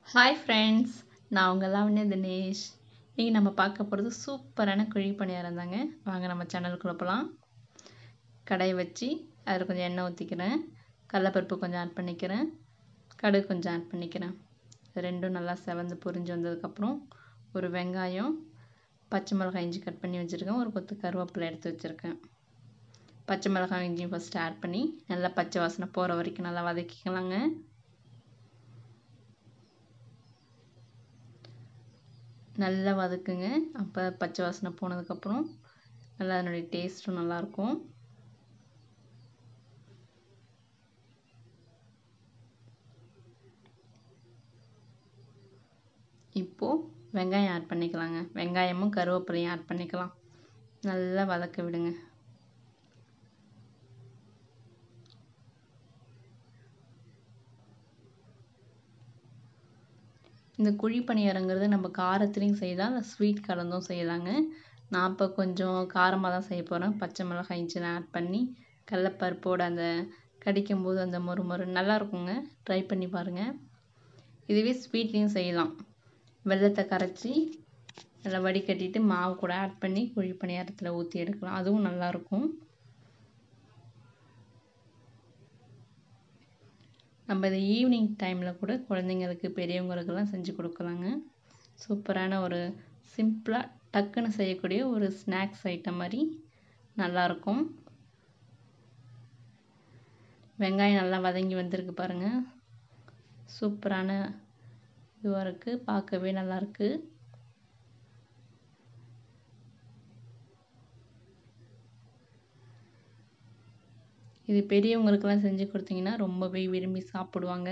hi friends நான் உங்கள் லாவண்யா தினேஷ் இன்றைக்கி நம்ம பார்க்க போகிறது சூப்பரான குழி பணியாரம் தாங்க வாங்க நம்ம சேனலுக்குள்ள போகலாம் கடாய் வச்சு அதில் கொஞ்சம் எண்ணெய் ஊற்றிக்கிறேன் கடலப்பருப்பு கொஞ்சம் ஆட் பண்ணிக்கிறேன் கடுகு கொஞ்சம் ஆட் பண்ணிக்கிறேன் இது ரெண்டும் நல்லா செவந்து பொரிஞ்சு வந்ததுக்கப்புறம் ஒரு வெங்காயம் பச்சை மிளகாய் இஞ்சி கட் பண்ணி வச்சுருக்கேன் ஒரு கொத்து கருவேப்பிலை எடுத்து வச்சுருக்கேன் பச்சை மிளகாய் இஞ்சியும் ஃபஸ்ட்டு ஆட் பண்ணி நல்லா பச்சை வாசனை போகிற வரைக்கும் நல்லா வதக்கிக்கலாங்க நல்லா வதக்குங்க அப்போ பச்சை வாசனை போனதுக்கப்புறம் நல்லா அதனுடைய டேஸ்ட்டும் நல்லாயிருக்கும் இப்போது வெங்காயம் ஆட் பண்ணிக்கலாங்க வெங்காயமும் கருவேப்பிலையும் ஆட் பண்ணிக்கலாம் நல்லா வதக்க விடுங்க இந்த குழி பணியாரங்கிறது நம்ம காரத்துலேயும் செய்யலாம் இல்லை ஸ்வீட் கலந்தும் செய்யலாங்க நான் இப்போ கொஞ்சம் காரமாக தான் செய்ய போகிறேன் பச்சை மிளகாய் இஞ்சிலாம் ஆட் பண்ணி கடலப்பருப்போட அந்த கடிக்கும்போது அந்த மொறு மொறு நல்லாயிருக்குங்க ட்ரை பண்ணி பாருங்கள் இதுவே ஸ்வீட்லேயும் செய்யலாம் வெள்ளத்தை கரைச்சி நல்லா வடிகட்டிட்டு மாவு கூட ஆட் பண்ணி குழி பணியாரத்தில் ஊற்றி எடுக்கலாம் அதுவும் நல்லாயிருக்கும் நம்ம இதை ஈவினிங் டைமில் கூட குழந்தைங்களுக்கு பெரியவங்களுக்கெல்லாம் செஞ்சு கொடுக்கலாங்க சூப்பரான ஒரு சிம்பிளாக டக்குன்னு செய்யக்கூடிய ஒரு ஸ்நாக்ஸ் ஐட்டம் மாதிரி நல்லாயிருக்கும் வெங்காயம் நல்லா வதங்கி வந்திருக்கு பாருங்கள் சூப்பரான இதுவாக இருக்குது பார்க்கவே நல்லாயிருக்கு இது பெரியவங்களுக்கெல்லாம் செஞ்சு கொடுத்தீங்கன்னா ரொம்பவே விரும்பி சாப்பிடுவாங்க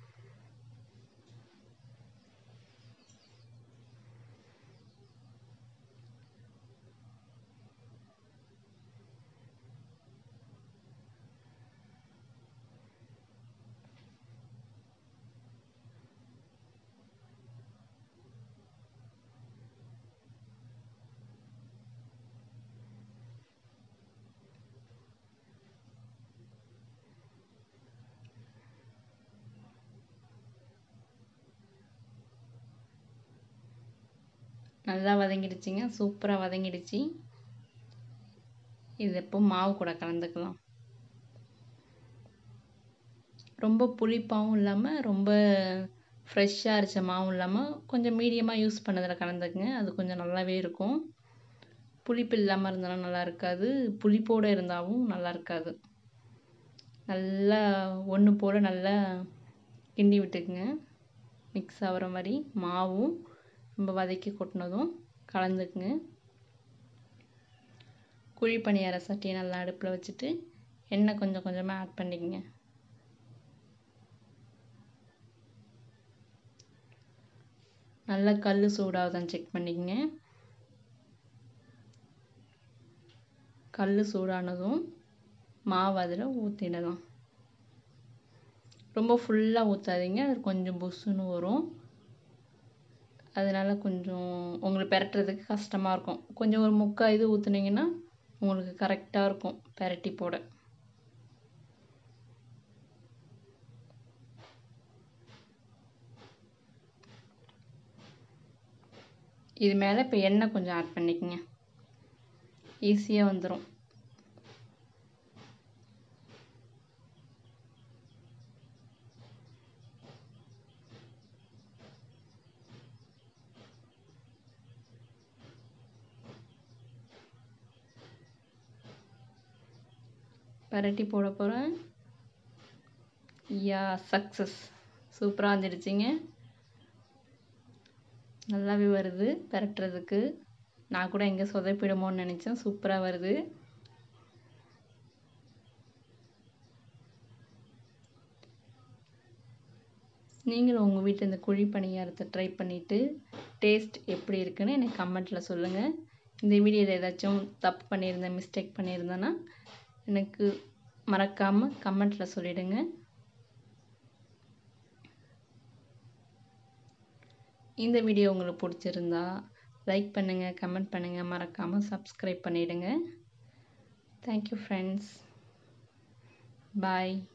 நல்லா வதங்கிடுச்சிங்க சூப்பராக வதங்கிடுச்சு இது இப்போ மாவு கூட கலந்துக்கலாம் ரொம்ப புளிப்பாகவும் இல்லாமல் ரொம்ப ஃப்ரெஷ்ஷாக அரைச்ச மாவும் இல்லாமல் கொஞ்சம் மீடியமாக யூஸ் பண்ணதில் கலந்துக்குங்க அது கொஞ்சம் நல்லாவே இருக்கும் புளிப்பு இல்லாமல் இருந்தாலும் நல்லா இருக்காது புளிப்போடு இருந்தாலும் நல்லா இருக்காது நல்லா ஒன்று போல் நல்லா கிண்டி விட்டுக்குங்க மிக்ஸ் ஆகிற மாதிரி மாவும் நம்ம வதக்கி கொட்டினதும் கலந்துக்குங்க குழி பணியார சட்டியை நல்லா அடுப்பில் வச்சுட்டு எண்ணெய் கொஞ்சம் கொஞ்சமாக ஆட் பண்ணிக்கங்க நல்லா கல் சூடாகுதான்னு செக் பண்ணிக்கங்க கல் சூடானதும் மாவு அதில் ஊற்றிடலாம் ரொம்ப ஃபுல்லாக ஊற்றாதீங்க அது கொஞ்சம் புஷ்ஷுன்னு வரும் அதனால் கொஞ்சம் உங்களுக்கு பெரட்டுறதுக்கு கஷ்டமாக இருக்கும் கொஞ்சம் ஒரு முக்கால் இது ஊற்றுனீங்கன்னா உங்களுக்கு கரெக்டாக இருக்கும் பெரட்டி போட இது மேலே இப்போ எண்ணெய் கொஞ்சம் ஆட் பண்ணிக்கங்க ஈஸியாக வந்துடும் பரட்டி போட போகிறேன் யா சக்ஸஸ் சூப்பராக வந்துடுச்சிங்க நல்லாவே வருது பரட்டுறதுக்கு நான் கூட எங்கே சொதப்பிடுமோன்னு நினச்சேன் சூப்பராக வருது நீங்களும் உங்கள் வீட்டில் இந்த குழி பணியாரத்தை ட்ரை பண்ணிவிட்டு டேஸ்ட் எப்படி இருக்குன்னு எனக்கு கமெண்ட்டில் சொல்லுங்கள் இந்த வீடியோவில் ஏதாச்சும் தப்பு பண்ணியிருந்தேன் மிஸ்டேக் பண்ணியிருந்தேன்னா எனக்கு மறக்காமல் கமெண்ட்டில் சொல்லிவிடுங்க இந்த வீடியோ உங்களுக்கு பிடிச்சிருந்தா லைக் பண்ணுங்கள் கமெண்ட் பண்ணுங்கள் மறக்காமல் சப்ஸ்கிரைப் பண்ணிவிடுங்க தேங்க்யூ ஃப்ரெண்ட்ஸ் பாய்